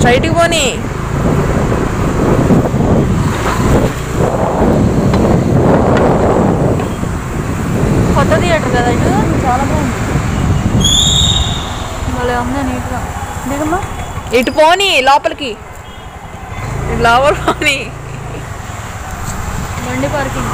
బయటికి పోనీ కొత్త థియేటర్ కదా ఇటు చాలా బాగుంది భలే ఉందా నీట్గా దిగమ్మా ఇటు పోనీ లోపలికి ఇటు లోపల పోనీ బండి పార్కింగ్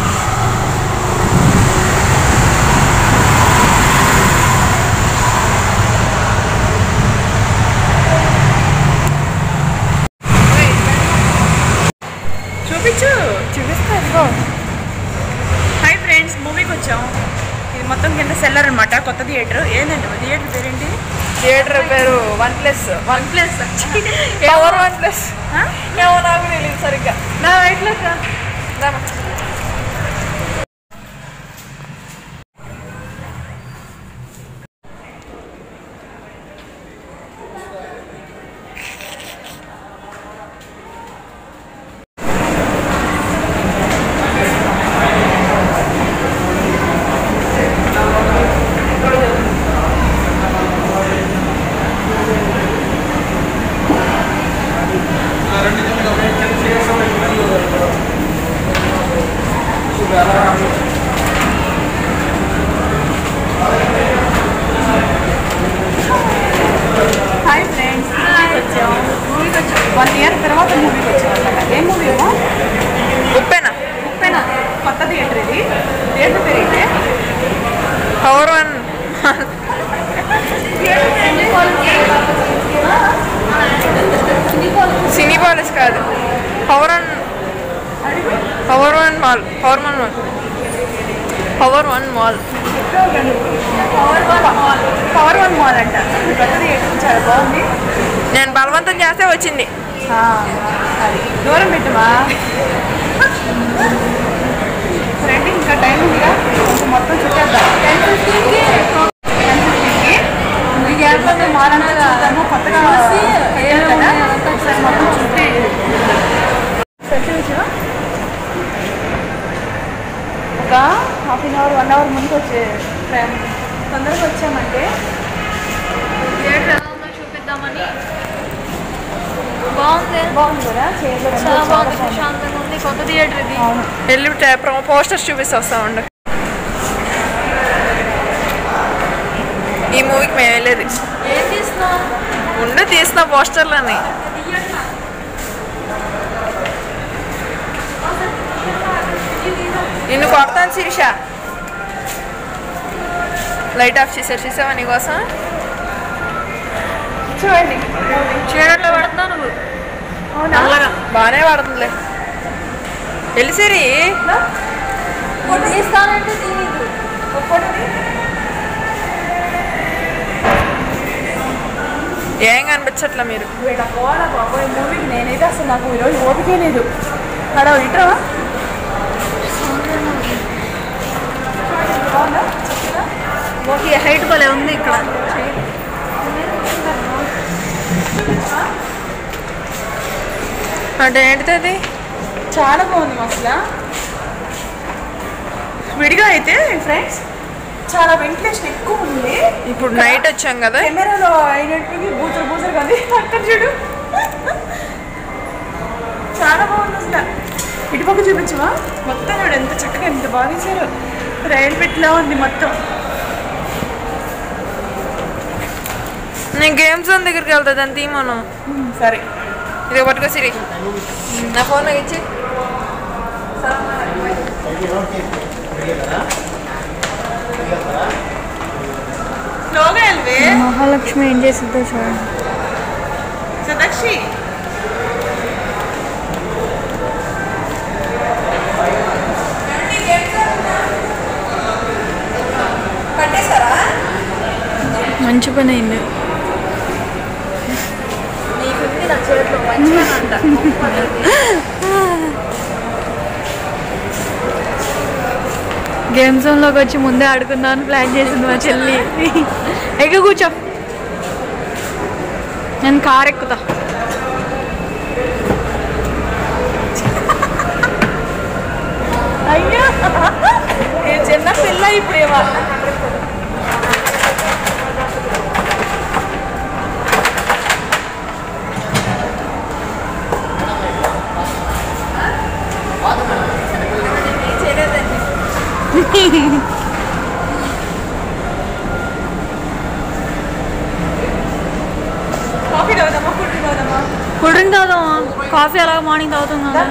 చూపించు చూపిస్తా ఇదిగో హాయ్ ఫ్రెండ్స్ మూవీకి వచ్చాం ఇది మొత్తం కింద సెల్లర్ అనమాట కొత్త థియేటర్ ఏంటండి థియేటర్ పేరేంటి థియేటర్ పేరు one plus one plus power one plus ఏమో నాకు తెలియదు సరిగ్గా నా ఎట్లా రామా. హాయ్ ఫ్రెండ్స్ మూవీకి వచ్చాం మూవీకి వచ్చాం వన్ ఇయర్ తర్వాత మూవీకి వచ్చాం అనమాట ఏ మూవీ ఏమో ఉప్పేనా ఉప్పెన కొత్త థియేటర్ ఇది థియేటర్ పేరు ఏంటి పవర్ వన్ సినీ పాలిస్ కాదు power one power one mall power one mall power one mall power one mall power one mall అంట కొత్త థియేటర్ చాలా బాగుంది నేను బలవంతం చేస్తే వచ్చింది ఆ, అది దూరం పెట్టమా ఫ్రెండ్ ఇంకా టైం ఉందిగా కొంచెం మొత్తం చుట్టేద్దాం టెన్ ఫిఫ్టీన్కి టెన్ ఫిఫ్టీన్కి ఈ గ్యాప్లో మేము మాలంతా చూద్దాము కొత్తగా పెట్టారు కదా ఒకసారి మొత్తం చుట్టే ఒక half an hour one hour ముందు వచ్చే టైం తొందరగా వచ్చామంటే థియేటర్ ఎలా ఉందో చూపిద్దామని బాగుంది బాగుంది కదా చైర్లో చాలా బాగుంది ప్రశాంతంగా ఉంది కొత్త థియేటర్ ఇది అవును వెళ్ళి పోస్టర్స్ చూపిస్తా వస్తా ఉండు ఈ మూవీకి మేము వెళ్ళేది ఏం తీస్తున్నావు ఉండు తీసిన పోస్టర్లని నిన్ను కొడతాను శిరీష లైట్ ఆఫ్ చేశారు చూసావా నీకోసం చూడండి చీరట్లో పడుతున్నావు నువ్వు అవునా నల్లగా బాగానే పడుతుందిలే వెళ్ళి సిరి తీస్తానంటే తీయదు ఏం కనిపించట్లా మీరు వీళ్ళ పోవాల బాబోయ్ మూవీకి నేనైతే అసలు నాకు ఈరోజు ఓపికే లేదు అక్కడ వింటరా ఓకే హైట్ భలే ఉంది ఇక్కడ అంటే ఏంటిది అది చాలా బాగుంది అసలు విడిగా అయితే ఫ్రెండ్స్ చాలా వెంటిలేషన్ ఎక్కువ ఉంది ఇప్పుడు నైట్ వచ్చాం కదా కెమెరాలో అయినట్టుగా బూతులు బూతులు కదా అక్కడ చూడు చాలా బాగుంది అసలు ఇటుపక్క చూపించవా మొత్తం చూడు ఎంత చక్కగా ఎంత బాగా తీశారు రైలు పెట్టిలా ఉంది మొత్తం నేను గేమ్ జోన్ దగ్గరికి వెళ్తా దాన్ని తీయమను ఉమ్, సరే ఇది పట్టుకో సిరి నా ఫోన్ నాకు ఇచ్చి స్లోగా వెళ్ళవే మహాలక్ష్మి ఏం చేసిందో చూడండి సదాక్షి పట్టేశారా మంచి పని అయింది నీకుంది నా చేతిలో మంచి పని అంట గేమ్ జోన్లోకి వచ్చి ముందే ఆడుకుందామని ప్లాన్ చేసింది మా చెల్లి ఎగ కూర్చో నేను కార్ ఎక్కుతా అయ్యో ఏ చిన్న పిల్ల ఇప్పుడేమో కాఫీ తాగుదామా కూల్ డ్రింక్ తాగుదామా కూల్ డ్రింక్ తాగుదామా కాఫీ అలాగ మార్నింగ్ తాగుతాం కదా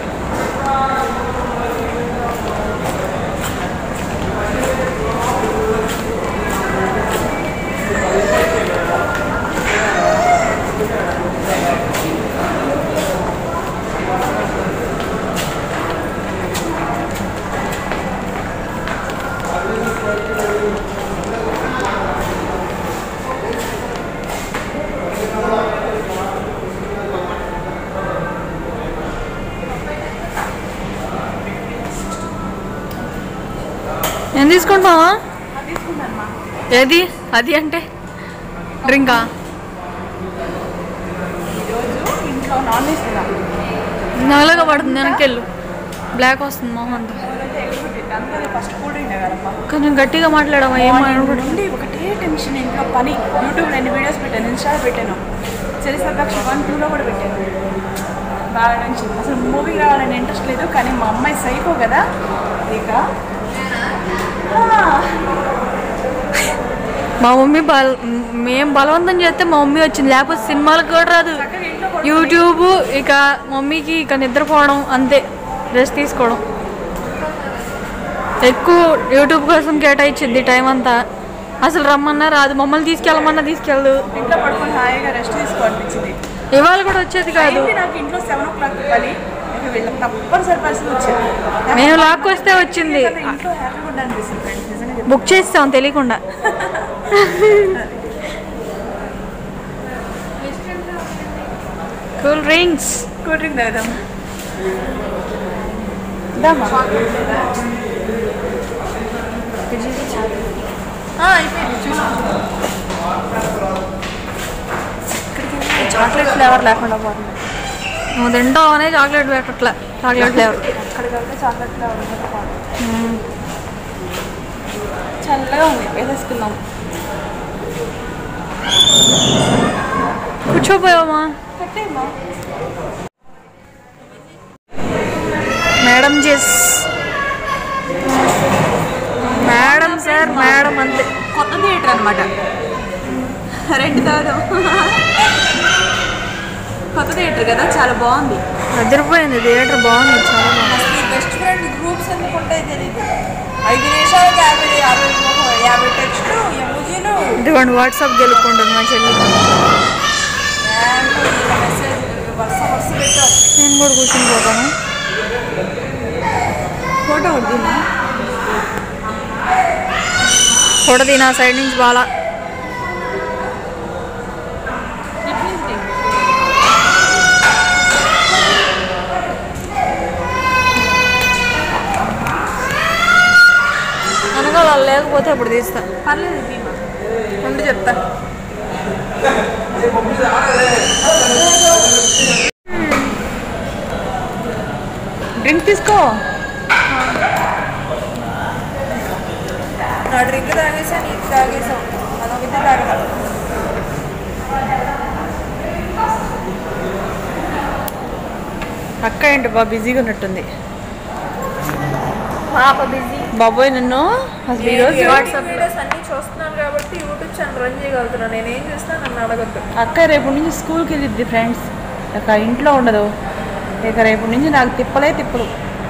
ఏం తీసుకుంటావా తీసుకుంటానమ్మా ఏది అది అంటే డ్రింకా ఈరోజు ఇంట్లో నాన్ వెజ్ కదా నల్లగా పడుతుంది వెనకెళ్ళు బ్లాక్ వస్తుంది మొహం అంతా అందరూ ఫస్ట్ కూల్ డ్రింక్ తాగాలమ్మా కొంచెం గట్టిగా మాట్లాడమా ఏం మార్నింగ్ నుండి ఒకటే టెన్షన్ ఇంట్లో పని యూట్యూబ్లో ఎన్ని వీడియోస్ పెట్టాను ఇన్స్టాలో పెట్టాను చరిసకక్ష వన్ టూలో కూడా పెట్టాను బాగా టెన్షన్ అసలు మూవీ రావాలని ఇంట్రెస్ట్ లేదు కానీ మా అమ్మాయి సైకో కదా ఇక ఆ, మా మమ్మీ బల మేము బలవంతం చేస్తే మా మమ్మీ వచ్చింది లేకపోతే సినిమాలకు కూడా రాదు చక్కగా ఇంట్లో పడుకొని యూట్యూబ్ ఇక మమ్మీకి ఇక నిద్రపోవడం అంతే రెస్ట్ తీసుకోవడం ఎక్కువ యూట్యూబ్ కోసం కేటాయించింది టైం అంతా అసలు రమ్మన్నా రాదు మమ్మల్ని తీసుకెళ్ళమన్నా తీసుకెళ్ళదు ఇంట్లో పడుకొని హాయిగా రెస్ట్ తీసుకోవాలనిపించింది ఇవాళ కూడా వచ్చేది కాదు అయింది నాకు ఇంట్లో సెవెన్ ఓ క్లాక్ ఇవ్వాలి ఇక వీళ్ళకి తప్పనిసరి పరిస్థితి వచ్చింది మేము లాక్కొస్తే వచ్చింది కదా ఇంట్లో హ్యాపీగా ఉండాలనిపిస్తుంది ఫ్రెండ్స్ నిజంగా చెప్తున్నా. బుక్ చేస్తాం తెలియకుండా కూల్ డ్రింక్స్ కూల్ డ్రింక్ తాగుదాం దామా అయిపోయింది చూసి చాక్లెట్ ఫ్లేవర్ లేకుండా పోతుంది నువ్వు తింటావు అనే చాక్లెట్ పెట్టట్లే చాక్లెట్ ఫ్లేవర్ అక్కడికి వెళ్తే చాక్లెట్ ఫ్లేవర్ ఉండదు పోతుంది చల్లగా ఉంది వేసేసుకుందాం కూర్చోపోయావా కట్టేమ్మా మేడం జెస్ మేడం సార్ మేడం అంతే కొత్త థియేటర్ అనమాట రెండు తాగుదాం కొత్త థియేటర్ కదా చాలా బాగుంది అదిరిపోయింది థియేటర్ బాగుంది చాలా బాగుంది అసలు ఈ బెస్ట్ ఫ్రెండ్ గ్రూప్స్ ఎందుకు ఉంటాయి తెలియదు ఐదు నిమిషాలకి యాభై యాభై యాభై టెక్స్ట్లు ఎమోజీలు ఇదిగోండి వాట్సాప్ గెలుపుకుంటుంది మా చెల్లి మెసేజ్ వరుస వరుస పెట్టావు నేను కూడా కూర్చుని పోతాను ఫోటో వద్దునా చూడది నా సైడ్ నుంచి బాగా అనగా లేకపోతే అప్పుడు తీస్తా పర్లేదు భీమా ముందు చెప్తా డ్రింక్ తీసుకో నా డ్రింక్ తాగేసా నీకు తాగేసావు అదొకటి తాగదా అక్క ఏంటి బాగా బిజీగా ఉన్నట్టుంది పాప బిజీ బాబోయ్ నన్ను అసలు ఈరోజు వాట్సాప్ వీడియోస్ అన్ని చూస్తున్నాను కాబట్టి యూట్యూబ్ ఛానల్ రన్ చేయగలుగుతున్నాను నేను ఏం చేస్తాను నన్ను అడగద్దు అక్క రేపు నుంచి స్కూల్కి వెళ్ళిద్ది ఫ్రెండ్స్ ఇక ఇంట్లో ఉండదు ఇక రేపు నుంచి నాకు తిప్పలే తిప్పలు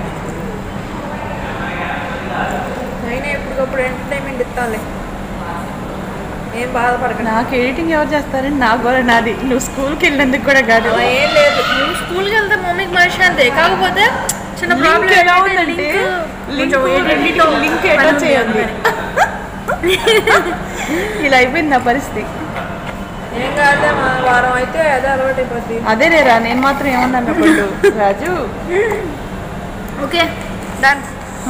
అయినా ఎప్పటికప్పుడు ఎంటర్టైన్మెంట్ ఇస్తానులే ఏం బాధపడకండి నాకు ఎడిటింగ్ ఎవరు చేస్తారని నా గోల నాది నువ్వు స్కూల్కి వెళ్ళినందుకు కూడా కాదు అలా ఏం లేదు నువ్వు స్కూల్కి వెళ్తే మమ్మీకి మనిషి అంతే కాకపోతే చిన్న Link ప్రాబ్లం ఎలా ఉందంటే, link రెండిట్లో link ఎటో చేయండి. ఇలా అయిపోయింది నా పరిస్థితి ఏం కాదులే మా వారం అయితే అదే అలవాటు అయిపోద్ది అదే లేరా నేను మాత్రం ఏమన్నాను అప్పుడు రాజు ఓకే డన్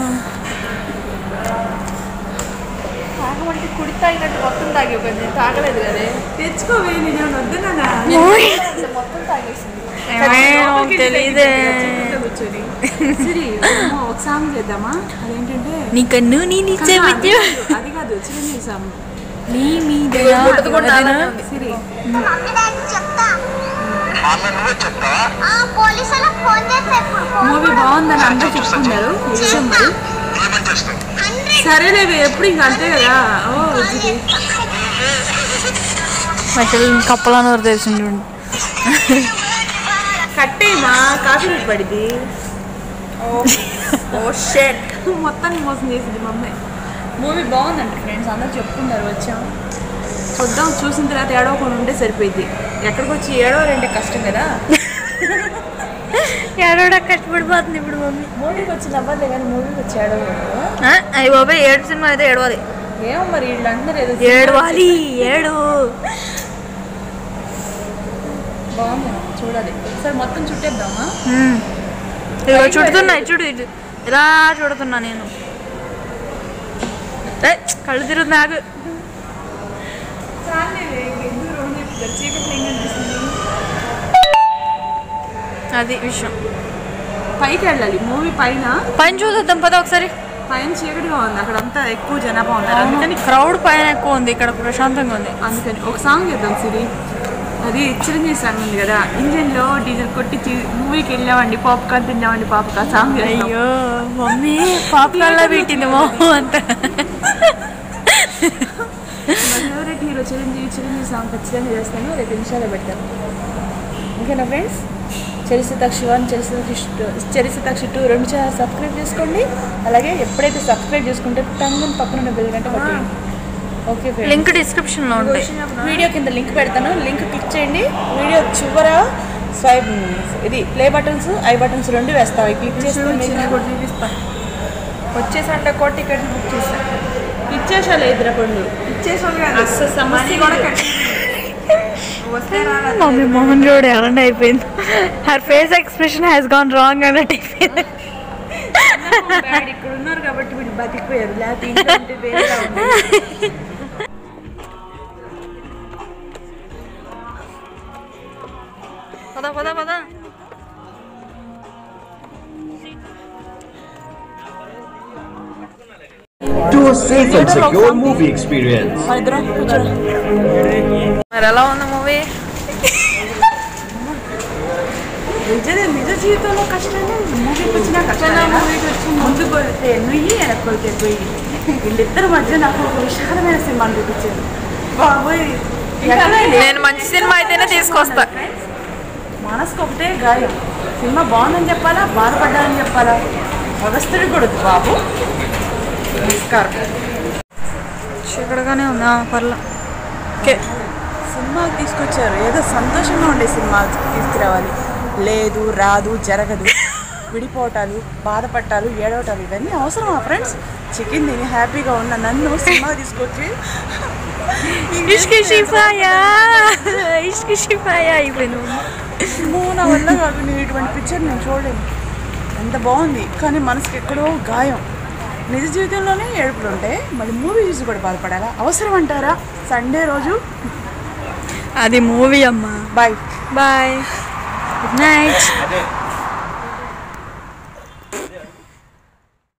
తాగమంటే కుడి తాగినట్టు మొత్తం తాగి ఒక నేను తాగలేదు కదే తెచ్చుకోవే నేను వద్దునా మొత్తం తాగేసింది తెలీదే కూర్చొని సరే ఒక సాంగ్ చేద్దామా అదేంటంటే నీ కన్ను నీ నిచ్చే విద్య అది కాదు చిరంజీవి సాంగ్ నీ మీద గుడ్డది కూడా నాలానే ఉంది. సిరి మమ్మీ డాడీ చెప్తా ఆమె నువ్వే చెప్తావా ఆ పోలీసులకు ఫోన్ చేస్తే ఎప్పుడు ఫోన్ మూవీ బాగుందని అందరూ చెప్తున్నారు నిజం మరి ఏమని చేస్తావు అన్న సరేలే ఎప్పుడు ఇంక అంతే కదా ఓ వచ్చింది మా చెల్లి కప్పలా నోరు తెలిసింది కట్టేమా కాఫీ రేట్ పడింది ఓ షెట్ మొత్తాన్ని మోసం చేసింది మా అమ్మాయి మూవీ బాగుందండి ఫ్రెండ్స్ అందరూ చెప్పుకుంటారు వచ్చాం చూద్దాం చూసిన తర్వాత ఏడవకుండా ఉంటే సరిపోయింది ఎక్కడికి వచ్చి ఏడవాలంటే కష్టం కదా ఏడవడా కష్టపడిపోతుంది ఇప్పుడు మమ్మీ మూవీకి వచ్చి నవ్వలే కానీ మూవీకి వచ్చి ఏడవకూడదు అయ్యి బాబాయ్ ఏడు సినిమా అయితే ఏడవాలి ఏమో మరి వీళ్ళందరూ ఏదో ఏడవాలి ఏడు బాగుంది చూడాలి సరే మొత్తం చుట్టేద్దామా ఇదిగో చుడుతున్నా చూడు ఇటు ఇలా చూడుతున్నా నేను ఏయ్, కళ్ళు తిరుగుతుంది నాకు అది విషయం పైకి వెళ్ళాలి మూవీ పైన పైన చూసేద్దాం పద ఒకసారి పైన చీకటిగా ఉంది అక్కడంతా ఎక్కువ జనాభా ఉన్నారు అందుకని క్రౌడ్ పైన ఎక్కువ ఉంది ఇక్కడ ప్రశాంతంగా ఉంది అందుకని ఒక సాంగ్ చేద్దాం సిరి అది చిరంజీవి సాంగ్ ఉంది కదా ఇంజన్లో డీజిల్ కొట్టి మూవీకి వెళ్ళామండి పాప్కార్న్ తిన్నామండి పాప్కార్న్ సాంగ్ చేస్తాం అయ్యో మమ్మీ పాపకాల్లో పెట్టింది మొహం అంతా మా favourite hero Chiranjeevi Chiranjeevi song ఖచ్చితంగా చేస్తాను రేపు నిమిషాలు పెడతాను ఓకేనా ఫ్రెండ్స్ చరిసతాక్షి వన్ చరిసతాక్షి టూ చరిసతాక్షి టూ రెండు ఛానల్ సబ్స్క్రైబ్ చేసుకోండి అలాగే ఎప్పుడైతే సబ్స్క్రైబ్ చేసుకుంటే టంగుని పక్కన ఉన్న బెల్ గంట కొట్టండి ఓకే ఫ్రెండ్స్ లింక్ డిస్క్రిప్షన్ లో ఉంటాయి వీడియో కింద లింక్ పెడతాను లింక్ క్లిక్ చేయండి వీడియో చివర స్వైప్ ఇది ప్లే బటన్స్ ఐ బటన్స్ రెండు వేస్తాం అవి క్లిక్ చేస్తే మీకు వచ్చేసంటే కూడా టికెట్ బుక్ చేశాను ఇచ్చేసా లేదురా పండు ఇచ్చేసాను అస్సలు సమస్య కూడా లేదు. వస్తే రాలేదు మమ్మీ మోహన్ చూడు ఎలాంటి అయిపోయింది her face expression has gone wrong అన్నట్టు అయిపోయింది బ్యాడ్ ఇక్కడ ఉన్నారు కాబట్టి వీళ్ళు బతికిపోయారు లేకపోతే ఇంట్లో ఉంటే వేరేలా ఉంది పద పద పద to a safe and secure movie experience. మన ఇద్దరం కూర్చోండి మరి ఎలా ఉంది మూవీ నిజ నిజ జీవితంలో కష్టమే మూవీకి వచ్చిన కష్టమే మూవీకి వచ్చి ముందు కొడితే నుయ్యి వెనక్కి కొడితే పోయి వీళ్ళిద్దరి మధ్య నాకు ఒక విశాలమైన సినిమాని చూపించారు బాబోయ్ ఎక్కడైనా నేను మంచి సినిమా అయితేనే తీసుకొస్తా మనసుకు ఒకటే గాయం సినిమా బాగుందని చెప్పాలా బాధపడ్డానని చెప్పాలా మొదస్తుడి కూడా బాబు నమస్కారం చీకటిగానే ఉంది పర్లా ఓకే సినిమాకి తీసుకొచ్చారు ఏదో సంతోషంగా ఉండే సినిమా తీసుకురావాలి లేదు రాదు జరగదు విడిపోవటాలు బాధపట్టాలు ఏడవటాలు ఇవన్నీ అవసరమా ఫ్రెండ్స్ చికెన్ తిని హ్యాపీగా ఉన్న నన్ను సినిమా తీసుకొచ్చి ఇష్కి షిఫాయా ఇష్కి షిఫాయా అయిపోయింది నువ్వు నా వల్ల కాదు నేను ఇటువంటి పిక్చర్ నేను చూడలేను ఎంత బాగుంది కానీ మనసుకి ఎక్కడో గాయం నిజ జీవితంలోనే ఏడుపులు ఉంటాయి మళ్ళీ మూవీ చూసి కూడా బాధపడాలా అవసరం అంటారా సండే రోజు అది మూవీ అమ్మా బాయ్ బాయ్ గుడ్ నైట్